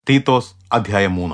തീത്തോസ് അധ്യായം മൂന്ന്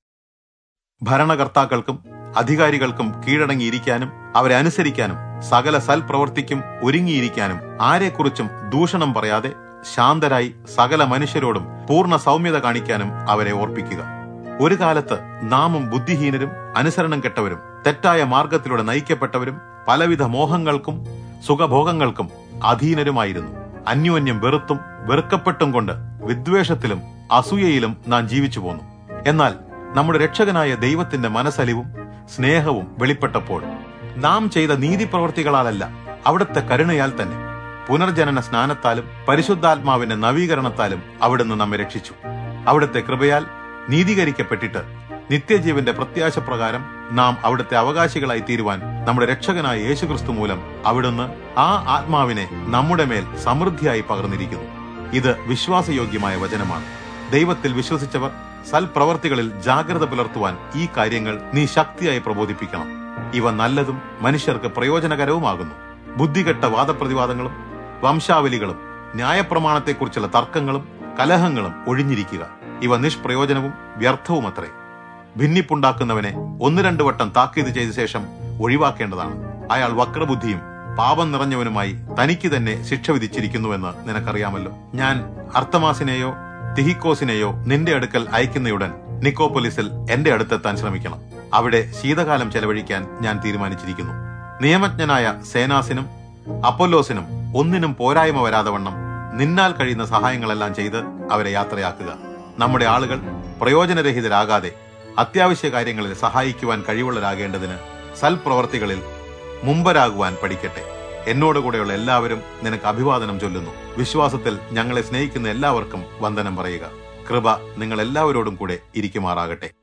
ഭരണകർത്താക്കൾക്കും അധികാരികൾക്കും കീഴടങ്ങിയിരിക്കാനും അവരെ അനുസരിക്കാനും സകല സൽപ്രവർത്തിക്കും ഒരുങ്ങിയിരിക്കാനും ആരെക്കുറിച്ചും ദൂഷണം പറയാതെ ശാന്തരായി സകല മനുഷ്യരോടും പൂർണ്ണ സൗമ്യത കാണിക്കാനും അവരെ ഓർപ്പിക്കുക ഒരു കാലത്ത് നാമും ബുദ്ധിഹീനരും അനുസരണം കെട്ടവരും തെറ്റായ മാർഗത്തിലൂടെ നയിക്കപ്പെട്ടവരും പലവിധ മോഹങ്ങൾക്കും സുഖഭോഗങ്ങൾക്കും അധീനരുമായിരുന്നു അന്യോന്യം വെറുത്തും വെറുക്കപ്പെട്ടും കൊണ്ട് വിദ്വേഷത്തിലും അസൂയയിലും നാം ജീവിച്ചു പോന്നു എന്നാൽ നമ്മുടെ രക്ഷകനായ ദൈവത്തിന്റെ മനസ്സലിവും സ്നേഹവും വെളിപ്പെട്ടപ്പോൾ നാം ചെയ്ത നീതിപ്രവർത്തികളാലല്ല അവിടുത്തെ കരുണയാൽ തന്നെ പുനർജനന സ്നാനത്താലും പരിശുദ്ധാത്മാവിന്റെ നവീകരണത്താലും അവിടുന്ന് നമ്മെ രക്ഷിച്ചു അവിടുത്തെ കൃപയാൽ നീതീകരിക്കപ്പെട്ടിട്ട് നിത്യജീവന്റെ പ്രത്യാശ പ്രകാരം നാം അവിടുത്തെ അവകാശികളായി തീരുവാൻ നമ്മുടെ രക്ഷകനായ യേശുക്രിസ്തു മൂലം അവിടുന്ന് ആ ആത്മാവിനെ നമ്മുടെ മേൽ സമൃദ്ധിയായി പകർന്നിരിക്കുന്നു ഇത് വിശ്വാസയോഗ്യമായ വചനമാണ് ദൈവത്തിൽ വിശ്വസിച്ചവർ സൽപ്രവർത്തികളിൽ ജാഗ്രത പുലർത്തുവാൻ ഈ കാര്യങ്ങൾ നീ ശക്തിയായി പ്രബോധിപ്പിക്കണം ഇവ നല്ലതും മനുഷ്യർക്ക് പ്രയോജനകരവുമാകുന്നു ബുദ്ധികെട്ട വാദപ്രതിവാദങ്ങളും വംശാവലികളും ന്യായപ്രമാണത്തെക്കുറിച്ചുള്ള തർക്കങ്ങളും കലഹങ്ങളും ഒഴിഞ്ഞിരിക്കുക ഇവ നിഷ്പ്രയോജനവും വ്യർത്ഥവുമത്രേ ഭിന്നിപ്പുണ്ടാക്കുന്നവനെ ഒന്ന് രണ്ടു വട്ടം താക്കീത് ചെയ്ത ശേഷം ഒഴിവാക്കേണ്ടതാണ് അയാൾ വക്രബുദ്ധിയും പാപം നിറഞ്ഞവനുമായി തനിക്ക് തന്നെ ശിക്ഷ വിധിച്ചിരിക്കുന്നുവെന്ന് നിനക്കറിയാമല്ലോ ഞാൻ അർത്തമാസിനെയോ തിഹിക്കോസിനെയോ നിന്റെ അടുക്കൽ അയക്കുന്നയുടൻ നിക്കോപ്പൊലിസിൽ എന്റെ അടുത്തെത്താൻ ശ്രമിക്കണം അവിടെ ശീതകാലം ചെലവഴിക്കാൻ ഞാൻ തീരുമാനിച്ചിരിക്കുന്നു നിയമജ്ഞനായ സേനാസിനും അപ്പൊല്ലോസിനും ഒന്നിനും പോരായ്മ വരാതെ വണ്ണം നിന്നാൽ കഴിയുന്ന സഹായങ്ങളെല്ലാം ചെയ്ത് അവരെ യാത്രയാക്കുക നമ്മുടെ ആളുകൾ പ്രയോജനരഹിതരാകാതെ അത്യാവശ്യ കാര്യങ്ങളിൽ സഹായിക്കുവാൻ കഴിവുള്ളവരാകേണ്ടതിന് സൽപ്രവർത്തികളിൽ മുമ്പരാകുവാൻ പഠിക്കട്ടെ എന്നോടുകൂടെയുള്ള എല്ലാവരും നിനക്ക് അഭിവാദനം ചൊല്ലുന്നു വിശ്വാസത്തിൽ ഞങ്ങളെ സ്നേഹിക്കുന്ന എല്ലാവർക്കും വന്ദനം പറയുക കൃപ നിങ്ങൾ എല്ലാവരോടും കൂടെ ഇരിക്കുമാറാകട്ടെ